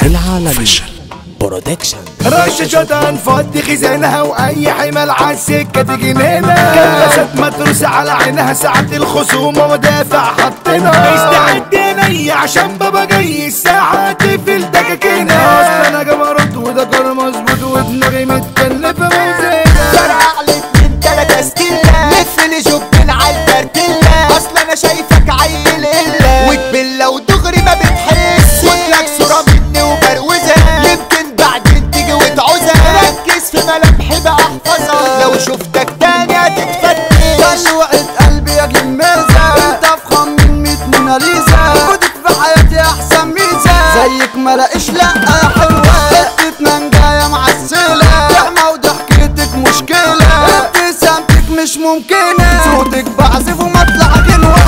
العالمي برودكشن رشاشات هنفضي خزانها واي حمل عالسكه تيجي هنا كلاشات متروسه على عينها ساعة الخصومه ودافع حطينا استعد عيني عشان بابا جاي الساعه تقفل دكاكينا اصل انا جبروت وده كار مظبوط ودماغي متكلفه وزينه فرقع لي اتنين تلاتة ستيلا مثل جبن عالكارتيلا اصل انا شايفك عيل الا وتبلة ودغري ما بتحس خدلك صورة مني وبروزها يمكن بعدين تيجي وتعوزها ركز في ملامحي بقى احفظها لو شفتك تاني هتتفتش دلوعة قلبي يا جميزة انت افخم من ميت موناليزا وجودك في حياتي احسن ميزة زيك ما لاقيش لا يا حلوة حتة منجاية معسلة نعمة وضحكتك مشكلة ابتسامتك مش ممكنة صوتك بعزف ومطلع غنوة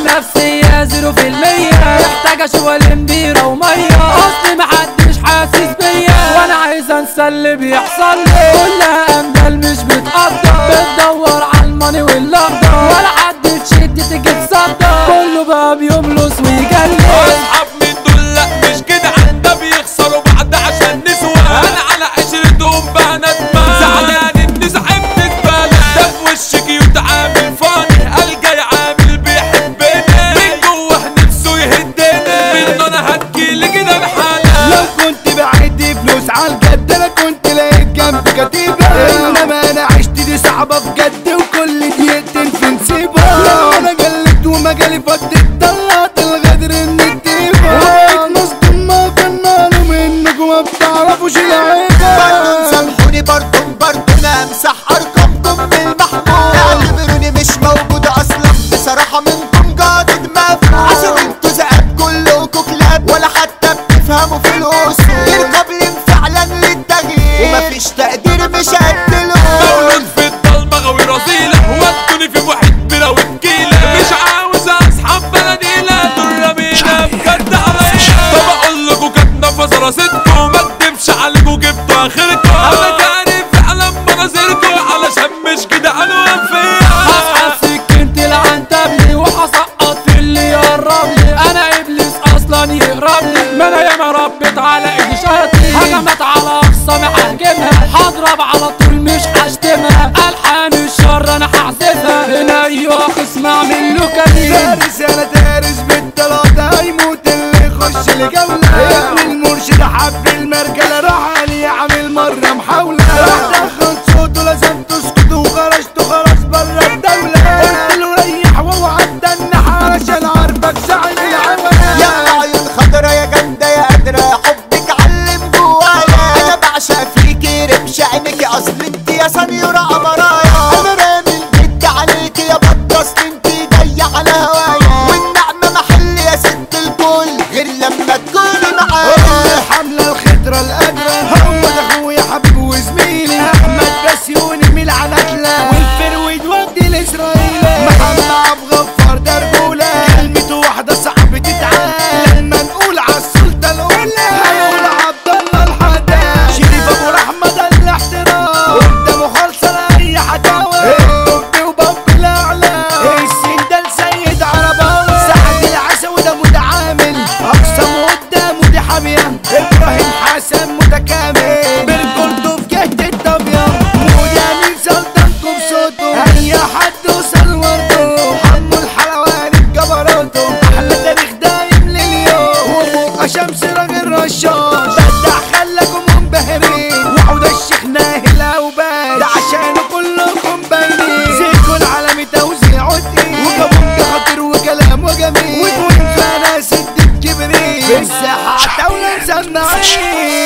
نفسية زيرو في المية محتاجة شوال بيرة ومية أصلي محدش حاسس بيا وأنا عايز أنسى اللي بيحصل لي كلها أمثال مش بتقدر بتدور على الماني والأخضر ولا حد تشد تيجي تصدر كله بقى بيملص ويجلي اصحاب من دول لا مش كده ده بيخسروا بعض عشان نسوى انا على عشرتهم بقى ندمان زعلان اني صاحبت زباله ده في وشك يتعامل فاني الجاي عامل بيحبني من جوه نفسه يهدني منه انا هتجيلي كده الحاله لو كنت بعد فلوس عالجد انا كنت لقيت جنبي كتيبة انما انا عشت دي صعبة بجد وكل دقيقتين في نسيبها لو انا جلت ومجالي فضت طلعت الغدر ان التيبة مصدوم ما كنا له منكم ما بتعرفوش برضو العيبة سامحوني برضو برضو انا امسح ارقامكم بالمحمول اعتبروني مش موجود اصلا بصراحة منكم جادد مفهوم عشان انتوا زقاب كلكوا كلاب ولا حتى بتفهموا في الاصول غير قابلين فعلا للتغيير ومفيش تقدير مش قد مولود في الضلمة غاوي رذيلة ودوني في واحد بلا وتكيلة مش عاوز اصحاب بلديلة دول رمينا بجد عليا طب اقول لكم كانت نفس راستكم ما اكدبش عليكم جبتوا اخركم انا كاري فعلا مناظركم علشان مش كده عنوان فيا هسحب سكينتي العنتبلي وهسقط في اللي يقرب لي انا ابليس اصلا يقرب لي ما انا ياما ربيت على ايدي شياطين هجمت على اقصى ههجمها هضرب على طول مش هشتمها الحان الشر انا هحذفها هنا ايوه خصم اعمل له كمين دارس انا دارس بالتلاتة هيموت اللي يخش لجولة ابن المرشد حب المرجلة راح علي عامل مرة محاولة راح دخل صوته لازم تسكتوا وخرجتوا خلاص برا الدولة قلت له ريح واوعى تدنح علشان عارفك زعل العمل يا عيون خضرا يا جامدة يا قادرة حبك علم جوايا انا بعشق فيكي رمش عينيكي اصل انت يا سنيورة قمرايا انا رامي الجد عليكي يا بطة اصل انت جاية على هوايا والنعمة محل يا ست الكل غير لما تكوني معايا الحملة الخضرة القادرة هو ده اخويا حبيبي وزميلي احمد بسيوني من العناتلة والفرويد ودي الاسرائيلي محمد عبد غفار ده رجولة كلمته واحدة صعب تتعال لما نقول عالسلطة الاولى هنقول عبد الله الحداد شريف ابو رحمة ده الاحترام قدامه خالصة لاي حكاوى الطب وباب الاعلى السين ده السيد عرباوي سعد العسوي ده متعامل اقسم قدامه دي حامية ابراهيم حسن متكامل برجولته في جهة الطبيعة مودي امين سلطانكم بصوته اي حد وصل ورده حمو الحلواني بجبروته احلى تاريخ دايم لليوم وفوق شمس راجل رشاش بدع خلاكم منبهرين وعود الشيخ ناهل اوبان ده عشان كلكم باينين زيكو العالمي توزيع تقيل وجابونج خطير وكلامه جميل وتوين فانا سد الكبريت في الساحة دولة مسمعين